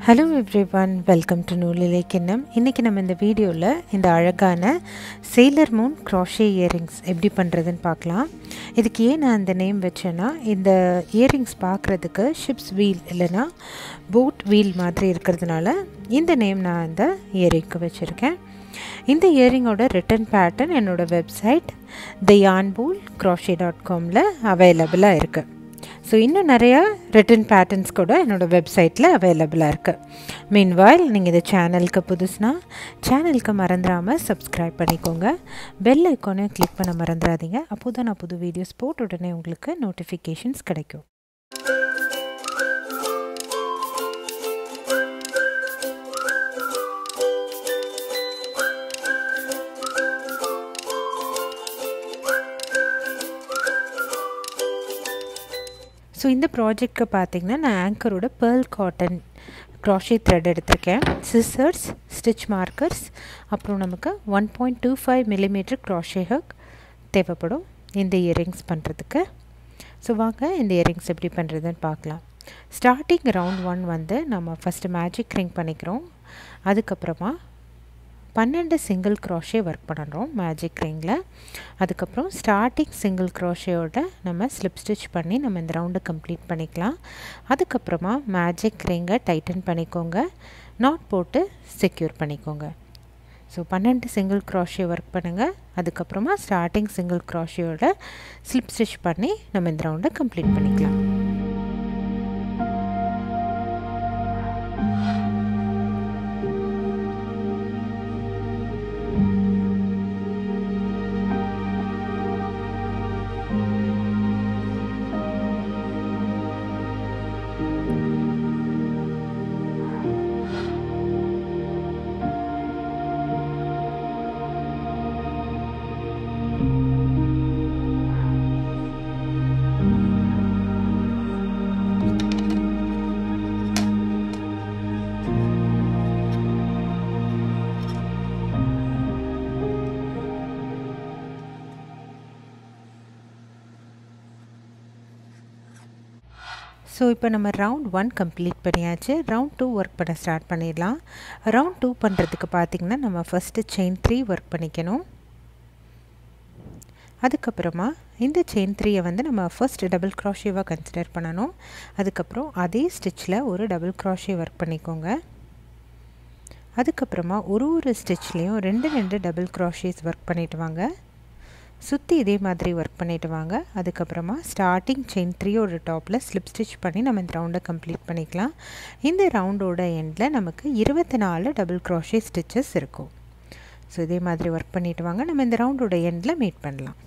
hello everyone welcome to Noolilai Kinnam இன்றைக்கி நம்ம இந்த வீடியோவில் இந்த அழகான சேலர் மூன் க்ராஷே இயரிங்ஸ் எப்படி பண்ணுறதுன்னு பார்க்கலாம் இதுக்கு ஏன் நான் இந்த நேம் வச்சேன்னா இந்த இயரிங்ஸ் பார்க்குறதுக்கு ஷிப்ஸ் வீல் இல்லைன்னா போட் வீல் மாதிரி இருக்கிறதுனால இந்த நேம் நான் இந்த இயரிங்க்கு வச்சுருக்கேன் இந்த இயரிங்கோட ரிட்டன் பேட்டர்ன் என்னோடய website the yarn pool crochet dot காமில் அவைலபிளாக இருக்குது ஸோ இன்னும் நிறையா ரிட்டன் பேட்டர்ன்ஸ் கூட என்னோடய வெப்சைட்டில் அவைலபிளாக இருக்குது மீன்வாயில் நீங்கள் இந்த சேனலுக்கு புதுசுனா சேனலுக்கு மறந்துடாமல் சப்ஸ்கிரைப் பண்ணிக்கோங்க பெல் ஐக்கானையும் கிளிக் பண்ண மறந்துடாதீங்க அப்போ தான் நான் புது வீடியோஸ் போட்ட உடனே உங்களுக்கு நோட்டிஃபிகேஷன்ஸ் கிடைக்கும் ஸோ இந்த ப்ராஜெக்ட்க்கு பார்த்தீங்கன்னா நான் ஆங்கரோட பேர்ல் காட்டன் க்ராஷே த்ரெட் எடுத்திருக்கேன் சிசர்ஸ் ஸ்டிச் மார்க்கர்ஸ் அப்புறம் நமக்கு one point two five millimetre crochet hook தேவைப்படும் இந்த இயரிங்ஸ் பண்ணுறதுக்கு ஸோ வாங்க இந்த இயரிங்ஸ் எப்படி பண்ணுறதுன்னு பார்க்கலாம் ஸ்டார்டிங் ரவுண்ட் ஒன் வந்து நம்ம ஃபஸ்ட்டு மேஜிக் ரிங் பண்ணிக்கிறோம் அதுக்கப்புறமா பன்னெண்டு சிங்கிள் க்ராஷே ஒர்க் பண்ணுறோம் மேஜிக் ரிங்கில் அதுக்கப்புறம் ஸ்டார்டிங் சிங்கிள் க்ராஷேயோட நம்ம ஸ்லிப் ஸ்டிச் பண்ணி நம்ம இந்த ரவுண்டை கம்ப்ளீட் பண்ணிக்கலாம் அதுக்கப்புறமா மேஜிக் ரிங்கை டைட்டன் பண்ணிக்கோங்க நாட் போட்டு செக்யூர் பண்ணிக்கோங்க ஸோ பன்னெண்டு சிங்கிள் க்ராஷே ஒர்க் பண்ணுங்கள் அதுக்கப்புறமா ஸ்டார்டிங் சிங்கிள் க்ராஷேயோட ஸ்லிப் ஸ்டிச் பண்ணி நம்ம இந்த ரவுண்டை கம்ப்ளீட் பண்ணிக்கலாம் ஸோ இப்போ நம்ம ரவுண்ட் ஒன் கம்ப்ளீட் பண்ணியாச்சு ரவுண்ட் டூ ஒர்க் பண்ண ஸ்டார்ட் பண்ணிடலாம் ரவுண்ட் டூ பண்ணுறதுக்கு பார்த்திங்கன்னா நம்ம ஃபஸ்ட்டு செயின் த்ரீ ஒர்க் பண்ணிக்கணும் அதுக்கப்புறமா இந்த செயின் த்ரீயை வந்து நம்ம ஃபர்ஸ்ட் டபுள் க்ராஷேவாக கன்சிடர் பண்ணணும் அதுக்கப்புறம் அதே ஸ்டிச்சில் ஒரு டபுள் க்ராஷே ஒர்க் பண்ணிக்கோங்க அதுக்கப்புறமா ஒரு ஒரு ஸ்டிச்லேயும் ரெண்டு ரெண்டு டபுள் க்ராஷேஸ் ஒர்க் பண்ணிட்டு வாங்க சுற்றி இதே மாதிரி ஒர்க் பண்ணிட்டு வாங்க அதுக்கப்புறமா ஸ்டார்டிங் செயின் த்ரீயோட டாப்பில் ஸ்லிப் ஸ்டிச் பண்ணி நம்ம இந்த ரவுண்டை கம்ப்ளீட் பண்ணிக்கலாம் இந்த ரவுண்டோட எண்டில் நமக்கு இருபத்தி நாலு டபுள் க்ராஷே ஸ்டிச்சஸ் இருக்கும் ஸோ இதே மாதிரி ஒர்க் பண்ணிட்டு வாங்க நம்ம இந்த ரவுண்டோட எண்டில் மீட் பண்ணலாம்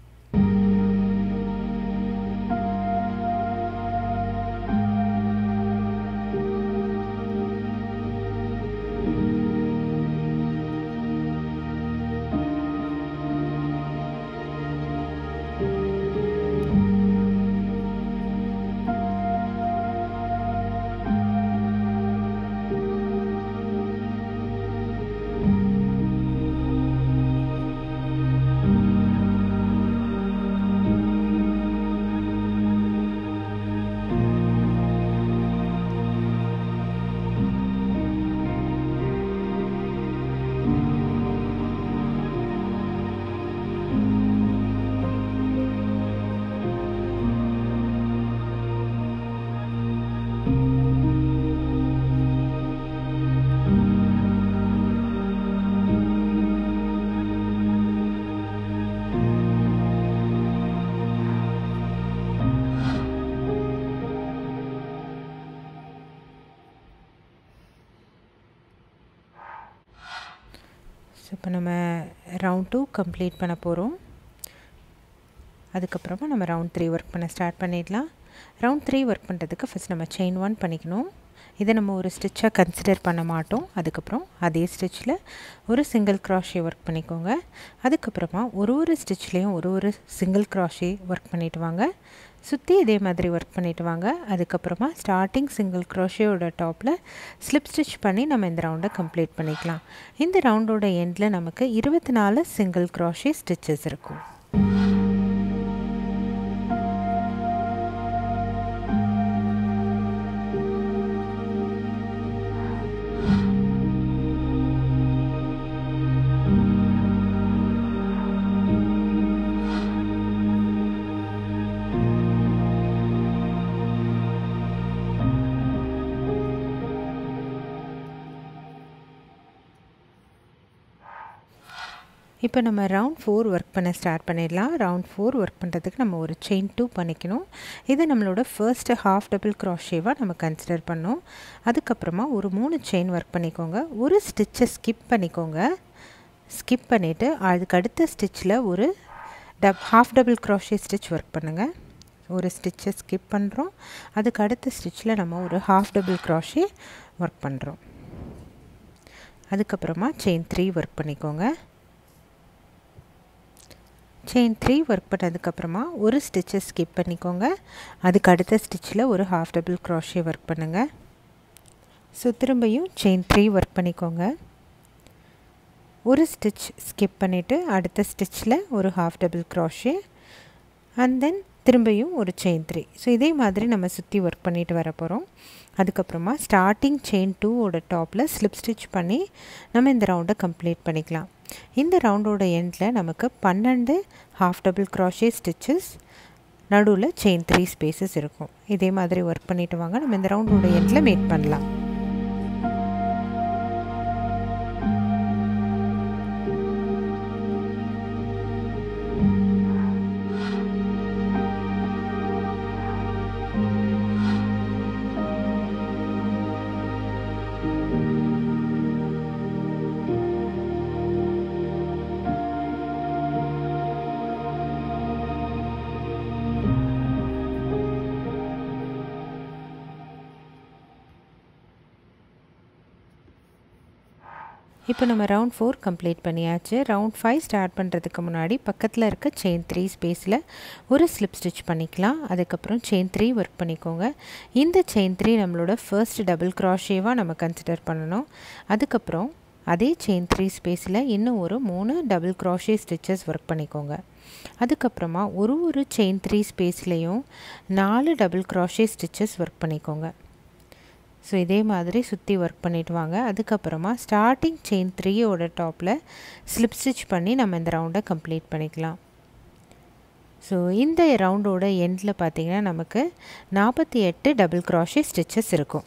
ஸோ இப்போ நம்ம ரவுண்ட் டூ கம்ப்ளீட் பண்ண போகிறோம் அதுக்கப்புறமா நம்ம ரவுண்ட் த்ரீ ஒர்க் பண்ண ஸ்டார்ட் பண்ணிடலாம் ரவுண்ட் த்ரீ ஒர்க் பண்ணுறதுக்கு ஃபஸ்ட் நம்ம செயின் ஒன் பண்ணிக்கணும் இதை நம்ம ஒரு ஸ்டிச்சாக கன்சிடர் பண்ண மாட்டோம் அதுக்கப்புறம் அதே ஸ்டிச்சில் ஒரு சிங்கிள் க்ராஷே ஒர்க் பண்ணிக்கோங்க அதுக்கப்புறமா ஒரு ஒரு ஸ்டிச்லேயும் ஒரு ஒரு சிங்கிள் க்ராஷே ஒர்க் பண்ணிட்டு வாங்க சுற்றி இதே மாதிரி ஒர்க் பண்ணிட்டு வாங்க அதுக்கப்புறமா ஸ்டார்டிங் சிங்கிள் க்ரோஷேயோட டாப்பில் ஸ்லிப் ஸ்டிச் பண்ணி நம்ம இந்த ரவுண்டை கம்ப்ளீட் பண்ணிக்கலாம் இந்த ரவுண்டோட எண்டில் நமக்கு இருபத்தி நாலு சிங்கிள் க்ரோஷே ஸ்டிச்சஸ் இருக்கும் இப்போ நம்ம ரவுண்ட் ஃபோர் ஒர்க் பண்ண ஸ்டார்ட் பண்ணிடலாம் ரவுண்ட் ஃபோர் ஒர்க் பண்ணுறதுக்கு நம்ம ஒரு செயின் டூ பண்ணிக்கணும் இது நம்மளோட ஃபர்ஸ்ட்டு ஹாஃப் டபுள் க்ராஷேவாக நம்ம கன்சிடர் பண்ணோம் அதுக்கப்புறமா ஒரு மூணு செயின் ஒர்க் பண்ணிக்கோங்க ஒரு ஸ்டிச்சை ஸ்கிப் பண்ணிக்கோங்க ஸ்கிப் பண்ணிவிட்டு அதுக்கு அடுத்த ஸ்டிச்சில் ஒரு டப் half double crochet stitch work பண்ணுங்கள் ஒரு ஸ்டிச்சை ஸ்கிப் பண்ணுறோம் அதுக்கு அடுத்த ஸ்டிச்சில் நம்ம ஒரு ஹாஃப் டபுள் க்ராஷே ஒர்க் பண்ணுறோம் அதுக்கப்புறமா செயின் த்ரீ ஒர்க் பண்ணிக்கோங்க செயின் த்ரீ ஒர்க் பண்ணதுக்கப்புறமா ஒரு ஸ்டிச்சை ஸ்கிப் பண்ணிக்கோங்க அதுக்கு அடுத்த ஸ்டிச்சில் ஒரு ஹாஃப் டபுள் க்ராஷே ஒர்க் பண்ணுங்கள் ஸோ திரும்பியும் செயின் த்ரீ ஒர்க் பண்ணிக்கோங்க ஒரு ஸ்டிச் ஸ்கிப் பண்ணிவிட்டு அடுத்த ஸ்டிச்சில் ஒரு half double crochet and then திரும்பியும் ஒரு செயின் த்ரீ ஸோ இதே மாதிரி நம்ம சுற்றி ஒர்க் பண்ணிட்டு வர போகிறோம் அதுக்கப்புறமா ஸ்டார்டிங் செயின் டூவோட டாப்பில் ஸ்லிப் ஸ்டிச் பண்ணி நம்ம இந்த ரவுண்டை கம்ப்ளீட் பண்ணிக்கலாம் இந்த ரவுண்டோட எண்டில் நமக்கு பன்னெண்டு ஹாஃப் டபுள் க்ராஷே ஸ்டிச்சஸ் நடுவில் செயின் த்ரீ ஸ்பேசஸ் இருக்கும் இதே மாதிரி ஒர்க் பண்ணிட்டு வாங்க நம்ம இந்த ரவுண்டோட எண்டில் மேட் பண்ணலாம் இப்போ நம்ம ரவுண்ட் ஃபோர் கம்ப்ளீட் பண்ணியாச்சு ரவுண்ட் ஃபைவ் ஸ்டார்ட் பண்ணுறதுக்கு முன்னாடி பக்கத்தில் இருக்க செயின் த்ரீ ஸ்பேஸில் ஒரு ஸ்லிப் ஸ்டிச் பண்ணிக்கலாம் அதுக்கப்புறம் செயின் த்ரீ ஒர்க் பண்ணிக்கோங்க இந்த செயின் த்ரீ நம்மளோட ஃபர்ஸ்ட் டபுள் க்ராஷேவாக நம்ம கன்சிடர் பண்ணணும் அதுக்கப்புறம் அதே செயின் த்ரீ ஸ்பேஸில் இன்னும் ஒரு மூணு டபுள் க்ராஷே ஸ்டிச்சஸ் ஒர்க் பண்ணிக்கோங்க அதுக்கப்புறமா ஒரு ஒரு செயின் த்ரீ ஸ்பேஸ்லேயும் நாலு டபுள் க்ராஷே ஸ்டிச்சஸ் ஒர்க் பண்ணிக்கோங்க ஸோ இதே மாதிரி சுற்றி ஒர்க் பண்ணிட்டு வாங்க அதுக்கப்புறமா ஸ்டார்டிங் செயின் த்ரீயோட டாப்பில் ஸ்லிப் ஸ்டிச் பண்ணி நம்ம இந்த ரவுண்டை கம்ப்ளீட் பண்ணிக்கலாம் ஸோ இந்த ரவுண்டோட எண்டில் பார்த்திங்கன்னா நமக்கு நாற்பத்தி எட்டு டபுள் க்ராஷே ஸ்டிச்சஸ் இருக்கும்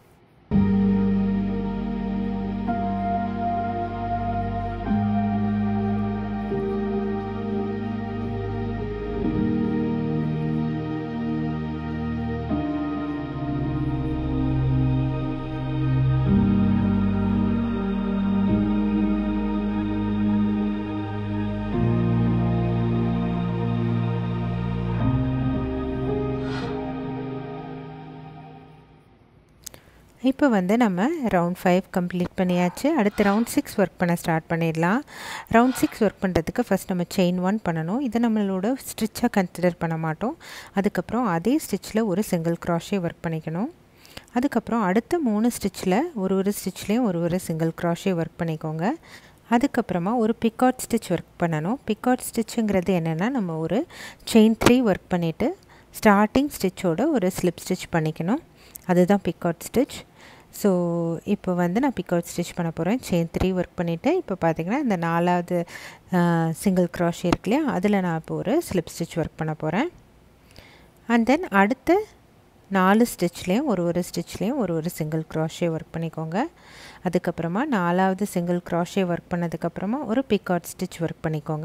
இப்போ வந்து நம்ம ரவுண்ட் ஃபைவ் கம்ப்ளீட் பண்ணியாச்சு அடுத்து ரவுண்ட் சிக்ஸ் ஒர்க் பண்ண ஸ்டார்ட் பண்ணிடலாம் ரவுண்ட் சிக்ஸ் ஒர்க் பண்ணுறதுக்கு ஃபஸ்ட் நம்ம செயின் ஒன் பண்ணணும் இதை நம்மளோட ஸ்டிச்சாக கன்சிடர் பண்ண மாட்டோம் அதுக்கப்புறம் அதே ஸ்டிச்சில் ஒரு சிங்கிள் க்ராஷே ஒர்க் பண்ணிக்கணும் அதுக்கப்புறம் அடுத்த மூணு ஸ்டிச்சில் ஒரு ஒரு ஸ்டிச்லேயும் ஒரு ஒரு சிங்கிள் க்ராஷே ஒர்க் பண்ணிக்கோங்க அதுக்கப்புறமா ஒரு பிக்காட் ஸ்டிச் ஒர்க் பண்ணணும் பிக்காட் ஸ்டிச்சுங்கிறது என்னென்னா நம்ம ஒரு செயின் த்ரீ ஒர்க் பண்ணிவிட்டு ஸ்டார்டிங் ஸ்டிச்சோட ஒரு ஸ்லிப் ஸ்டிச் பண்ணிக்கணும் அதுதான் பிக்காட் ஸ்டிச் ஸோ இப்போ வந்து நான் பிக்அவுட் ஸ்டிச் பண்ண போகிறேன் செயின் த்ரீ ஒர்க் பண்ணிவிட்டு இப்போ பார்த்திங்கன்னா இந்த நாலாவது சிங்கிள் க்ராஷ் இருக்கு இல்லையா அதில் நான் இப்போ ஒரு ஸ்லிப் ஸ்டிச் ஒர்க் பண்ண போகிறேன் அண்ட் தென் அடுத்த நாலு ஸ்டிச்லேயும் ஒரு ஒரு ஸ்டிச்லேயும் ஒரு ஒரு சிங்கிள் க்ராஷே ஒர்க் பண்ணிக்கோங்க அதுக்கப்புறமா நாலாவது சிங்கிள் க்ராஷே ஒர்க் பண்ணதுக்கப்புறமா ஒரு பிக்அவுட் ஸ்டிச் ஒர்க் பண்ணிக்கோங்க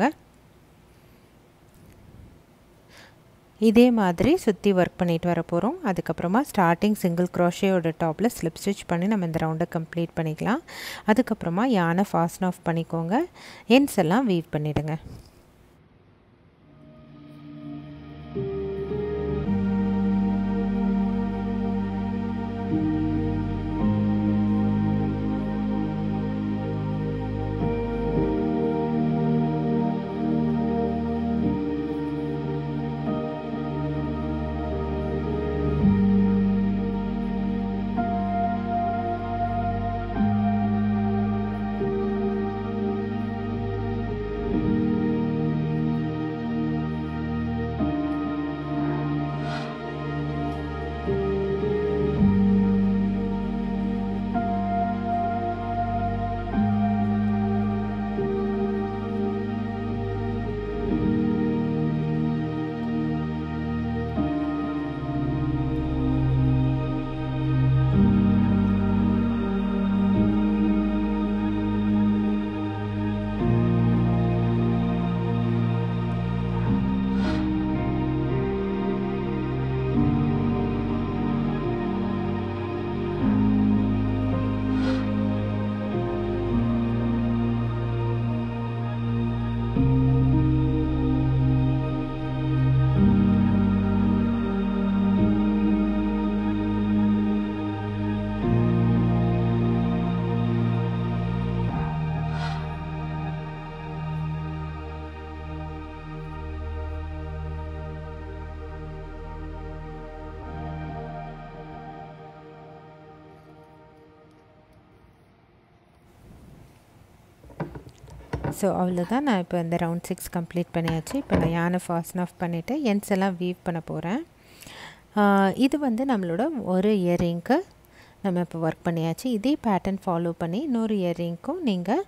இதே மாதிரி சுற்றி ஒர்க் பண்ணிட்டு வர போகிறோம் அதுக்கப்புறமா ஸ்டார்டிங் சிங்கிள் க்ரோஷேயோட டாப்பில் ஸ்லிப் ஸ்டிச் பண்ணி நம்ம இந்த ரவுண்டை கம்ப்ளீட் பண்ணிக்கலாம் அதுக்கப்புறமா யானை ஃபாஸ்ட் ஆஃப் பண்ணிக்கோங்க என்ஸ் எல்லாம் வீவ் பண்ணிவிடுங்க ஸோ அவ்வளோதான் நான் இப்போ இந்த ரவுண்ட் சிக்ஸ் கம்ப்ளீட் பண்ணியாச்சு இப்போ நான் யானை ஃபாஸ்ட் ஆஃப் பண்ணிவிட்டு என்ஸ் எல்லாம் வீவ் பண்ண போகிறேன் இது வந்து நம்மளோட ஒரு இயரிங்க்கு நம்ம இப்போ ஒர்க் பண்ணியாச்சு இதே பேட்டர்ன் ஃபாலோ பண்ணி இன்னொரு இயரிங்க்கும் நீங்கள்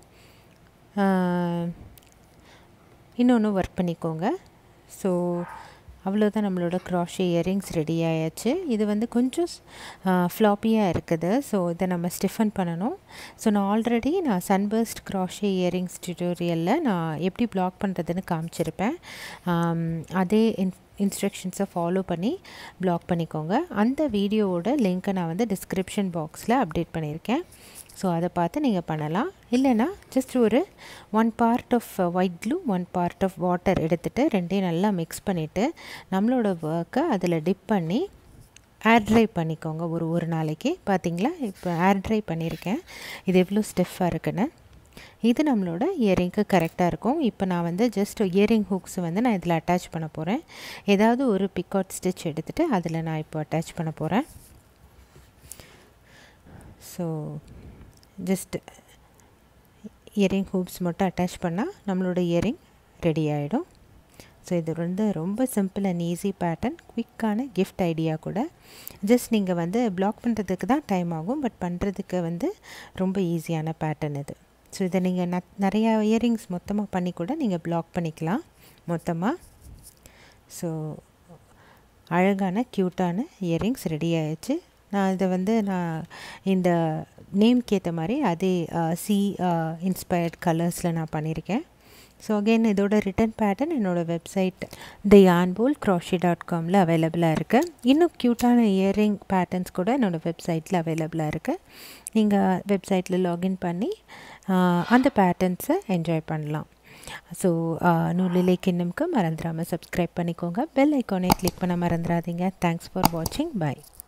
இன்னொன்று ஒர்க் பண்ணிக்கோங்க ஸோ அவ்வளோதான் நம்மளோட க்ராஷே இயரிங்ஸ் ரெடி ஆயாச்சு இது வந்து கொஞ்சம் ஃப்ளாப்பியாக இருக்குது ஸோ இதை நம்ம ஸ்டிஃபன் பண்ணணும் ஸோ நான் ஆல்ரெடி நான் சன்பர்ஸ்ட் க்ராஷே இயரிங்ஸ் டியூட்டோரியலில் நான் எப்படி பிளாக் பண்ணுறதுன்னு காமிச்சிருப்பேன் அதே இன் இன்ஸ்ட்ரக்ஷன்ஸை ஃபாலோ பண்ணி பிளாக் பண்ணிக்கோங்க அந்த வீடியோவோட லிங்க்கை நான் வந்து டிஸ்கிரிப்ஷன் பாக்ஸில் அப்டேட் பண்ணியிருக்கேன் ஸோ அதை பார்த்து நீங்கள் பண்ணலாம் இல்லைனா ஜஸ்ட் ஒரு one part of white glue one part of water எடுத்துகிட்டு ரெண்டையும் நல்லா மிக்ஸ் பண்ணிவிட்டு நம்மளோட ஒர்க்கை அதில் டிப் பண்ணி ஏர் ட்ரை பண்ணிக்கோங்க ஒரு ஒரு நாளைக்கு பார்த்தீங்களா இப்போ ஏர் ட்ரை பண்ணியிருக்கேன் இது எவ்வளோ ஸ்டிஃபாக இருக்குன்னு இது நம்மளோட இயரிங்க்கு கரெக்டாக இருக்கும் இப்போ நான் வந்து ஜஸ்ட் இயரிங் ஹூக்ஸ் வந்து நான் இதில் அட்டாச் பண்ண போகிறேன் ஏதாவது ஒரு பிக்அவுட் ஸ்டிச் எடுத்துகிட்டு அதில் நான் இப்போ அட்டாச் பண்ண போகிறேன் ஸோ ஜஸ்ட் இயரிங் ஹூப்ஸ் மட்டும் அட்டாச் பண்ணால் நம்மளோட இயரிங் ரெடி ஆகிடும் ஸோ இது வந்து ரொம்ப சிம்பிள் அண்ட் ஈஸி பேட்டர்ன் குவிக்கான கிஃப்ட் ஐடியா கூட ஜஸ்ட் நீங்கள் வந்து பிளாக் பண்ணுறதுக்கு தான் டைம் ஆகும் பட் பண்ணுறதுக்கு வந்து ரொம்ப ஈஸியான பேட்டர்ன் இது ஸோ இதை நீங்கள் ந நிறையா இயரிங்ஸ் மொத்தமாக பண்ணி கூட நீங்கள் பிளாக் பண்ணிக்கலாம் மொத்தமாக ஸோ அழகான க்யூட்டான இயரிங்ஸ் ரெடி ஆயிடுச்சு நான் இதை வந்து நான் இந்த நேம்க்கு ஏற்ற மாதிரி அதே சி இன்ஸ்பயர்ட் கலர்ஸில் நான் பண்ணியிருக்கேன் ஸோ அகெயின் இதோட ரிட்டன் பேட்டர்ன் என்னோடய வெப்சைட் த யான்போல் க்ராஷி டாட் காமில் அவைலபிளாக இருக்குது இன்னும் க்யூட்டான இயரிங் பேட்டர்ன்ஸ் கூட என்னோடய வெப்சைட்டில் அவைலபிளாக இருக்குது நீங்கள் வெப்சைட்டில் லாகின் பண்ணி அந்த பேட்டர்ன்ஸை என்ஜாய் பண்ணலாம் ஸோ நூலிலை கிண்ணம்க்கு மறந்துடாமல் சப்ஸ்கிரைப் பண்ணிக்கோங்க பெல் ஐக்கானை கிளிக் பண்ண மறந்துடாதீங்க தேங்க்ஸ் ஃபார் வாட்சிங் பாய்